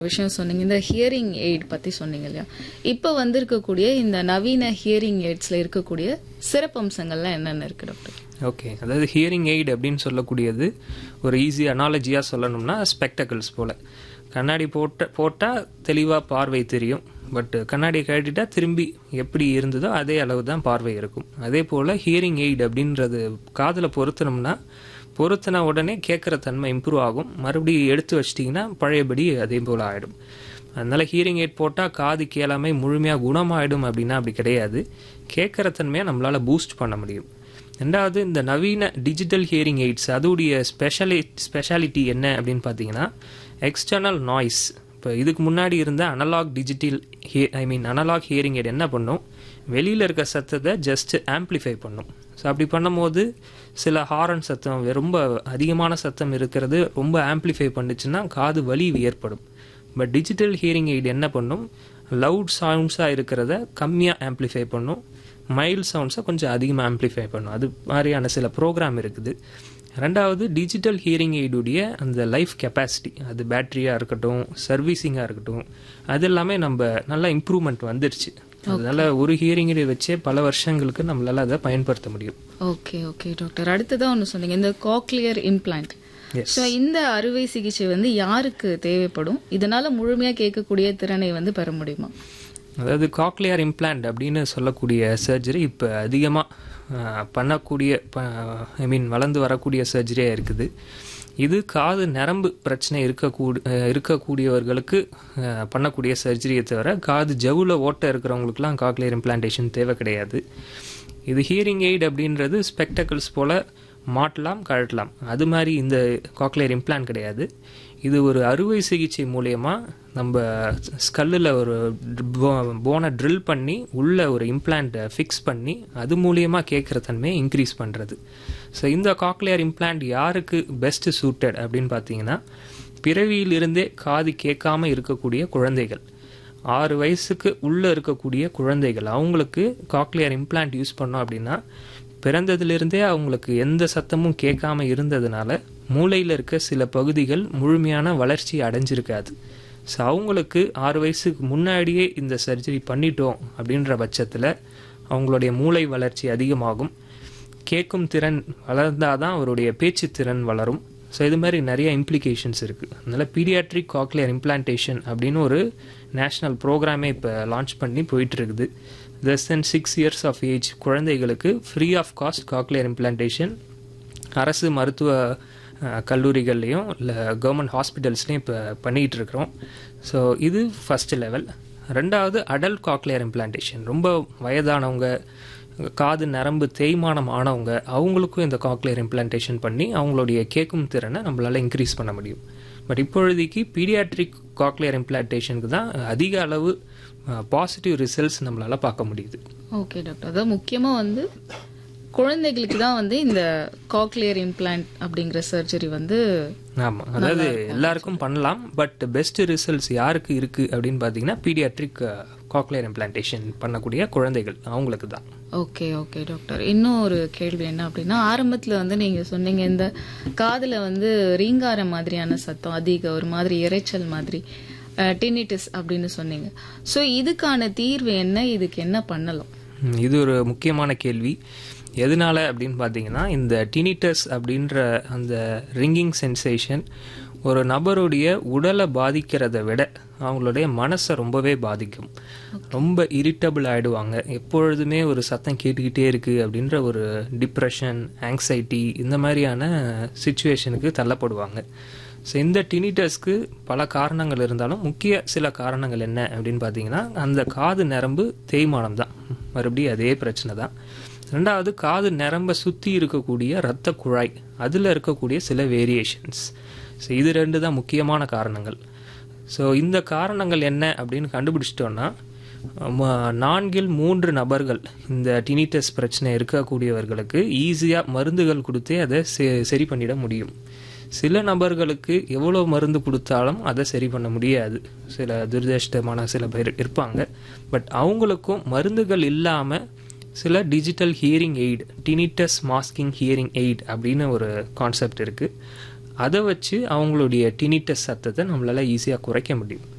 விஷயம் சொன்னீங்க இந்த ஹியரிங் எய்ட் பத்தி சொன்னீங்க இல்லையா இப்போ வந்திருக்கக்கூடிய இந்த நவீன ஹியரிங் எய்ட்ஸ்ல இருக்கக்கூடிய சிறப்பம்சங்கள்லாம் என்னென்ன இருக்கு டாக்டர் ஓகே அதாவது ஹியரிங் எய்ட் அப்படின்னு சொல்லக்கூடியது ஒரு ஈஸி அனாலஜியாக சொல்லணும்னா ஸ்பெக்டக்கிள்ஸ் போல் கண்ணாடி போட்ட போட்டால் தெளிவாக பார்வை தெரியும் பட் கண்ணாடியை கழட்டிட்டா திரும்பி எப்படி இருந்ததோ அதே அளவு தான் பார்வை இருக்கும் அதே போல் ஹியரிங் எய்ட் அப்படின்றது காதில் பொருத்தணும்னா பொருத்தின உடனே கேட்குற தன்மை இம்ப்ரூவ் ஆகும் மறுபடியும் எடுத்து வச்சிட்டிங்கன்னா பழையபடி அதே போல் ஆகிடும் அதனால் ஹியரிங் எய்ட் போட்டால் காது கேளாமை முழுமையாக குணமாயிடும் அப்படின்னா அப்படி கிடையாது கேட்குற தன்மையை நம்மளால் பூஸ்ட் பண்ண முடியும் ரெண்டாவது இந்த நவீன டிஜிட்டல் ஹியரிங் எய்ட்ஸ் அதோடைய ஸ்பெஷலி ஸ்பெஷாலிட்டி என்ன அப்படின்னு பார்த்தீங்கன்னா எக்ஸ்டர்னல் நாய்ஸ் இப்போ இதுக்கு முன்னாடி இருந்த analogue digital hey I mean analogue hearing aid என்ன பண்ணும் வெளியில் இருக்க சத்தத்தை ஜஸ்ட் ஆம்ப்ளிஃபை பண்ணும் ஸோ அப்படி பண்ணும்போது சில ஹாரன் சத்தம் ரொம்ப அதிகமான சத்தம் இருக்கிறது ரொம்ப ஆம்ப்ளிஃபை பண்ணுச்சுன்னா காது வலி ஏற்படும் பட் டிஜிட்டல் ஹியரிங் எய்ட் என்ன பண்ணும் லவுட் சவுண்ட்ஸாக இருக்கிறத கம்மியாக ஆம்ப்ளிஃபை பண்ணும் மைல்ட் சவுண்ட்ஸை கொஞ்சம் அதிகமாக ஆம்ப்ளிஃபை பண்ணும் அது மாதிரியான சில ப்ரோக்ராம் இருக்குது ரெண்டாவது டிஜிட்டல் ஹியரிங் எய்டுடைய அந்த லைஃப் கெப்பாசிட்டி அது பேட்டரியாக இருக்கட்டும் சர்வீசிங்காக இருக்கட்டும் அது எல்லாமே நம்ம நல்லா இம்ப்ரூவ்மெண்ட் வந்துருச்சு அதனால ஒரு ஹியரிங் எய்டு வச்சே பல வருஷங்களுக்கு நம்மளால அதை பயன்படுத்த முடியும் ஓகே ஓகே டாக்டர் அடுத்ததான் ஒன்று சொன்னீங்க இந்த காக்லியர் இம்ப்ளான்ட் ஸோ இந்த அறுவை சிகிச்சை வந்து யாருக்கு தேவைப்படும் இதனால முழுமையா கேட்கக்கூடிய திறனை வந்து பெற முடியுமா அதாவது காக்லியர் இம்ப்ளான்ட் அப்படின்னு சொல்லக்கூடிய சர்ஜரி இப்போ அதிகமாக பண்ணக்கூடிய ஐ மீன் வளர்ந்து வரக்கூடிய சர்ஜரியாக இருக்குது இது காது நரம்பு பிரச்சனை இருக்கக்கூட இருக்கக்கூடியவர்களுக்கு பண்ணக்கூடிய சர்ஜரியை தவிர காது ஜவுல ஓட்டை இருக்கிறவங்களுக்குலாம் காக்லியர் இம்ப்ளான்டேஷன் தேவை கிடையாது இது ஹியரிங் எய்ட் அப்படின்றது ஸ்பெக்டக்கிள்ஸ் போல் மாட்டலாம் கழட்டலாம் அது மாதிரி இந்த காக்லியர் இம்ப்ளான்ட் கிடையாது இது ஒரு அறுவை சிகிச்சை மூலயமா நம்ம ஸ்கல்லில் ஒரு போனை ட்ரில் பண்ணி உள்ள ஒரு இம்ப்ளான்ட்டை ஃபிக்ஸ் பண்ணி அது மூலியமாக கேட்குற தன்மையை இன்க்ரீஸ் பண்ணுறது ஸோ இந்த காக்லியர் இம்ப்ளான்ட் யாருக்கு பெஸ்ட் சூட்டட் அப்படின்னு பார்த்தீங்கன்னா பிறவியிலிருந்தே காது கேட்காம இருக்கக்கூடிய குழந்தைகள் ஆறு வயசுக்கு உள்ளே இருக்கக்கூடிய குழந்தைகள் அவங்களுக்கு காக்லியர் இம்ப்ளான்ட் யூஸ் பண்ணோம் அப்படின்னா பிறந்ததிலிருந்தே அவங்களுக்கு எந்த சத்தமும் கேட்காம இருந்ததுனால மூளையில் இருக்க சில பகுதிகள் முழுமையான வளர்ச்சி அடைஞ்சிருக்காது ஸோ அவங்களுக்கு ஆறு வயசுக்கு முன்னாடியே இந்த சர்ஜரி பண்ணிட்டோம் அப்படின்ற பட்சத்தில் அவங்களுடைய மூளை வளர்ச்சி அதிகமாகும் கேட்கும் திறன் வளர்ந்தாதான் அவருடைய பேச்சு திறன் வளரும் ஸோ இது மாதிரி நிறைய இம்ப்ளிகேஷன்ஸ் இருக்குது அதனால் பீடியாட்ரிக் காக்லியர் இம்ப்ளான்டேஷன் அப்படின்னு ஒரு நேஷ்னல் ப்ரோக்ராமே இப்போ லான்ச் பண்ணி போயிட்டுருக்குது less than six years of age குழந்தைகளுக்கு free of cost cochlear implantation அரசு மருத்துவ கல்லூரிகள்லேயும் இல்லை கவர்மெண்ட் ஹாஸ்பிட்டல்ஸ்லேயும் இப்போ பண்ணிகிட்டு இருக்கிறோம் ஸோ இது ஃபஸ்ட்டு லெவல் ரெண்டாவது அடல்ட் காக்லியர் இம்ப்ளான்டேஷன் ரொம்ப வயதானவங்க காது நரம்பு தேய்மானம் ஆனவங்க அவங்களுக்கும் இந்த காக்லியர் இம்ப்ளான்டேஷன் பண்ணி அவங்களுடைய கேட்கும் திறனை நம்மளால் இன்க்ரீஸ் பண்ண முடியும் பட் இப்பொழுதைக்கு பீடியாட்ரிக் காக்லியர் இம்ப்ளான்டேஷனுக்கு தான் அதிக அளவு பாசிட்டிவ் ரிசல்ட்ஸ் நம்மளால் பார்க்க முடியுது ஓகே டாக்டர் அதாவது முக்கியமாக வந்து குழந்தைகளுக்கு தான் வந்து இந்த காக்லியர் இம்ப்ளான்ட் அப்படிங்கிற சர்ஜரி வந்து ஆமாம் அதாவது எல்லாருக்கும் பண்ணலாம் பட் பெஸ்ட் ரிசல்ட்ஸ் யாருக்கு இருக்குது அப்படின்னு பார்த்தீங்கன்னா பீடியாட்ரிக் காக்லியர் இம்ப்ளான்டேஷன் பண்ணக்கூடிய குழந்தைகள் அவங்களுக்கு தான் ஓகே ஓகே டாக்டர் இன்னும் ஒரு கேள்வி என்ன அப்படின்னா ஆரம்பத்தில் வந்து நீங்கள் சொன்னீங்க இந்த காதில் வந்து ரீங்கார மாதிரியான சத்தம் அதிக ஒரு மாதிரி இறைச்சல் மாதிரி டினிட்டிஸ் அப்படின்னு சொன்னீங்க ஸோ இதுக்கான தீர்வு என்ன இதுக்கு என்ன பண்ணலாம் இது ஒரு முக்கியமான கேள்வி எதனால அப்படின்னு பார்த்தீங்கன்னா இந்த டினிட்டஸ் அப்படின்ற அந்த ரிங்கிங் சென்சேஷன் ஒரு நபருடைய உடலை பாதிக்கிறத விட அவங்களுடைய மனசை ரொம்பவே பாதிக்கும் ரொம்ப இரிட்டபிள் ஆகிடுவாங்க எப்பொழுதுமே ஒரு சத்தம் கேட்டுக்கிட்டே இருக்குது அப்படின்ற ஒரு டிப்ரெஷன் ஆங்ஸைட்டி இந்த மாதிரியான சுச்சுவேஷனுக்கு தள்ளப்படுவாங்க ஸோ இந்த டினிட்டஸ்க்கு பல காரணங்கள் இருந்தாலும் முக்கிய சில காரணங்கள் என்ன அப்படின்னு பார்த்தீங்கன்னா அந்த காது நரம்பு தேய்மானம் தான் மறுபடியும் அதே பிரச்சனை தான் ரெண்டாவது காது நரம்பை சுற்றி இருக்கக்கூடிய இரத்த குழாய் அதில் இருக்கக்கூடிய சில வேரியேஷன்ஸ் ஸோ இது ரெண்டு தான் முக்கியமான காரணங்கள் ஸோ இந்த காரணங்கள் என்ன அப்படின்னு கண்டுபிடிச்சிட்டோன்னா நான்கில் மூன்று நபர்கள் இந்த டினிட்டஸ் பிரச்சனை இருக்கக்கூடியவர்களுக்கு ஈஸியாக மருந்துகள் கொடுத்தே அதை சரி பண்ணிட முடியும் சில நபர்களுக்கு எவ்வளோ மருந்து கொடுத்தாலும் அதை சரி பண்ண முடியாது சில துரதிருஷ்டமான சில பேர் இருப்பாங்க பட் அவங்களுக்கும் மருந்துகள் இல்லாமல் சில digital hearing aid tinnitus masking hearing aid அப்படின்னு ஒரு கான்செப்ட் இருக்குது அதை வச்சு அவங்களுடைய டினிட்டஸ் சத்தத்தை நம்மளால ஈஸியாக குறைக்க முடியும்